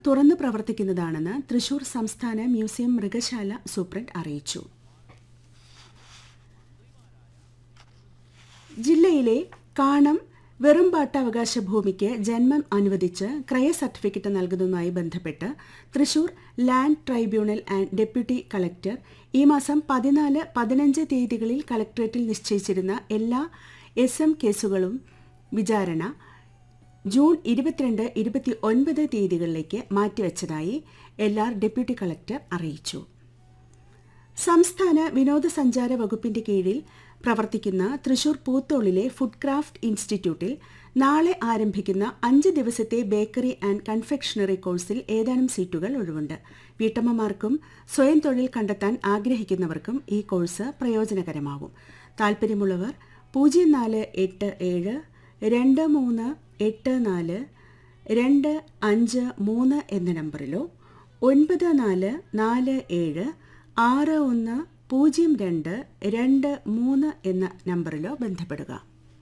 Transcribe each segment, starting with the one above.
തുറന്നു പ്രവർത്തിക്കുന്നതാണെന്ന് തൃശൂർ സംസ്ഥാന മ്യൂസിയം മൃഗശാല സൂപ്രണ്ട് അറിയിച്ചു ജില്ലയിലെ കാണം വെറുംപാട്ടാവകാശ ഭൂമിക്ക് ജന്മം അനുവദിച്ച് ക്രയ സർട്ടിഫിക്കറ്റ് നൽകുന്നതുമായി ബന്ധപ്പെട്ട് Thrissur land tribunal and deputy collector ഈ മാസം പതിനാല് പതിനഞ്ച് തീയതികളിൽ കളക്ടറേറ്റിൽ നിശ്ചയിച്ചിരുന്ന എല്ലാ എസ് എം കേസുകളും വിചാരണ ജൂൺ ഇരുപത്തിരണ്ട് ഇരുപത്തി ഒൻപത് തീയതികളിലേക്ക് മാറ്റിവെച്ചതായി എൽ ആർ ഡെപ്യൂട്ടി കളക്ടർ അറിയിച്ചു സംസ്ഥാന വിനോദസഞ്ചാര വകുപ്പിന്റെ കീഴിൽ പ്രവർത്തിക്കുന്ന തൃശൂർ പൂത്തോളിലെ ഫുഡ് ക്രാഫ്റ്റ് ഇൻസ്റ്റിറ്റ്യൂട്ടിൽ നാളെ ആരംഭിക്കുന്ന അഞ്ച് ദിവസത്തെ ബേക്കറി ആൻഡ് കൺഫെക്ഷണറി കോഴ്സിൽ ഏതാനും സീറ്റുകൾ ഒഴിവുണ്ട് വീട്ടമ്മമാർക്കും സ്വയം തൊഴിൽ കണ്ടെത്താൻ ആഗ്രഹിക്കുന്നവർക്കും ഈ കോഴ്സ് പ്രയോജനകരമാകും താൽപ്പര്യമുള്ളവർ പൂജ്യം നാല് എട്ട് ഏഴ് രണ്ട് മൂന്ന് എട്ട് നാല് രണ്ട് അഞ്ച് മൂന്ന് എന്ന നമ്പറിലോ ഒൻപത് നാല് നാല് ഏഴ് ആറ് ഒന്ന് പൂജ്യം രണ്ട് രണ്ട് മൂന്ന് എന്ന നമ്പറിലോ ബന്ധപ്പെടുക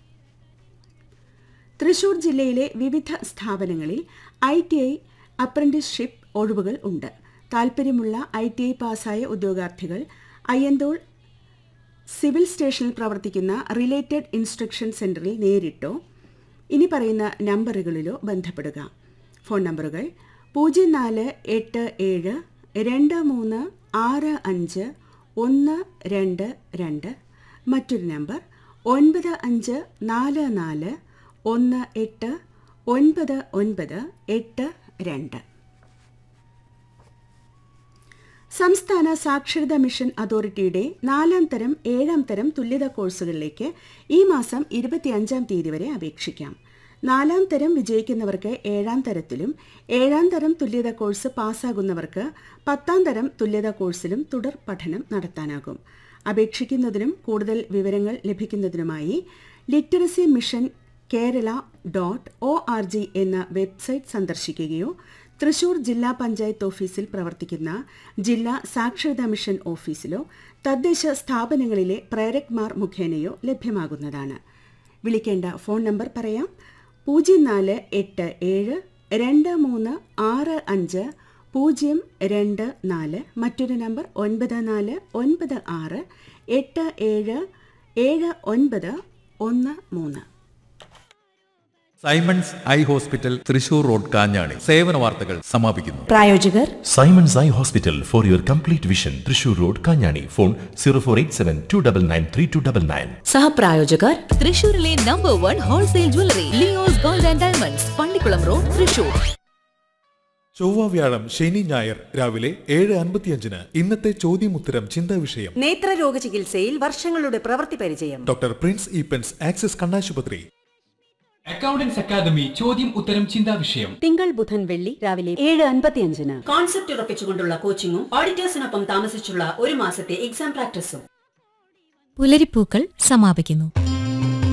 തൃശൂർ ജില്ലയിലെ വിവിധ സ്ഥാപനങ്ങളിൽ ഐ ടി ഐ അപ്രന്റീസ്ഷിപ്പ് ഒഴിവുകൾ ഉണ്ട് താൽപ്പര്യമുള്ള ഐ ടി ഐ പാസ്സായ ഉദ്യോഗാർത്ഥികൾ അയ്യന്തോൾ സിവിൽ സ്റ്റേഷനിൽ പ്രവർത്തിക്കുന്ന റിലേറ്റഡ് ഇൻസ്ട്രക്ഷൻ സെന്ററിൽ നേരിട്ടോ ഇനി പറയുന്ന നമ്പറുകളിലോ ബന്ധപ്പെടുക ഫോൺ നമ്പറുകൾ പൂജ്യം നാല് എട്ട് ഏഴ് രണ്ട് മൂന്ന് ആറ് അഞ്ച് ഒന്ന് രണ്ട് രണ്ട് മറ്റൊരു നമ്പർ ഒൻപത് അഞ്ച് നാല് നാല് ഒന്ന് എട്ട് ഒൻപത് ഒൻപത് എട്ട് രണ്ട് സംസ്ഥാന സാക്ഷരതാ മിഷൻ അതോറിറ്റിയുടെ നാലാം തരം ഏഴാം തരം തുല്യതാ കോഴ്സുകളിലേക്ക് ഈ മാസം ഇരുപത്തിയഞ്ചാം തീയതി വരെ അപേക്ഷിക്കാം നാലാം തരം വിജയിക്കുന്നവർക്ക് ഏഴാം തരത്തിലും ഏഴാം തരം തുല്യതാ കോഴ്സ് പാസ്സാകുന്നവർക്ക് പത്താം തരം തുല്യതാ കോഴ്സിലും തുടർ പഠനം നടത്താനാകും അപേക്ഷിക്കുന്നതിനും കൂടുതൽ വിവരങ്ങൾ ലഭിക്കുന്നതിനുമായി literacy mission Kerala dot O R G എന്ന വെബ്സൈറ്റ് സന്ദർശിക്കുകയോ തൃശൂർ ജില്ലാ പഞ്ചായത്ത് ഓഫീസിൽ പ്രവർത്തിക്കുന്ന ജില്ലാ സാക്ഷരതാ മിഷൻ ഓഫീസിലോ തദ്ദേശ സ്ഥാപനങ്ങളിലെ പ്രേരക്മാർ മുഖേനയോ ലഭ്യമാകുന്നതാണ് വിളിക്കേണ്ട ഫോൺ നമ്പർ പറയാം പൂജ്യം നാല് എട്ട് ഏഴ് രണ്ട് മൂന്ന് ആറ് അഞ്ച് പൂജ്യം രണ്ട് നാല് മറ്റൊരു നമ്പർ ഒൻപത് നാല് ഒൻപത് ആറ് എട്ട് ഏഴ് ഏഴ് ഒൻപത് ഒന്ന് മൂന്ന് Simons eye hospital Thrissur road Kanjani സേവന വാർത്തകൾ സമാപിക്കുന്നു പ്രായോജകർ Simon's Eye Hospital for your complete vision. Trishur Road, Kanyani. Phone 0487 299 3299. സഹപ്രായോജകർ തൃശൂരിലെ number one wholesale jewellery Leo's gold and diamonds Pallikulam road Thrissur ചൊവ്വ വ്യാഴം ശനി ഞായർ രാവിലെ ഏഴ് അൻപത്തിയഞ്ചിന് ഇന്നത്തെ ചോദ്യമുത്തരം ചിന്താ വിഷയം നേത്രരോഗ ചികിത്സയിൽ വർഷങ്ങളുടെ പ്രവൃത്തി പരിചയം ഡോക്ടർ പ്രിൻസ് ഈപ്പൻസ് ആക്സിസ് കണ്ണാശുപത്രി അക്കൗണ്ടൻസ് അക്കാദമി ചോദ്യം ഉത്തരം ചിന്താ വിഷയം തിങ്കൾ ബുധൻ വെള്ളി രാവിലെ ഏഴ് അൻപത്തിയഞ്ചിന് കോൺസെപ്റ്റ് ഉറപ്പിച്ചുകൊണ്ടുള്ള കോച്ചിങ്ങും ഓഡിറ്റേഴ്സിനൊപ്പം താമസിച്ചുള്ള ഒരു മാസത്തെ എക്സാം പ്രാക്ടീസും പുലരിപ്പൂക്കൾ സമാപിക്കുന്നു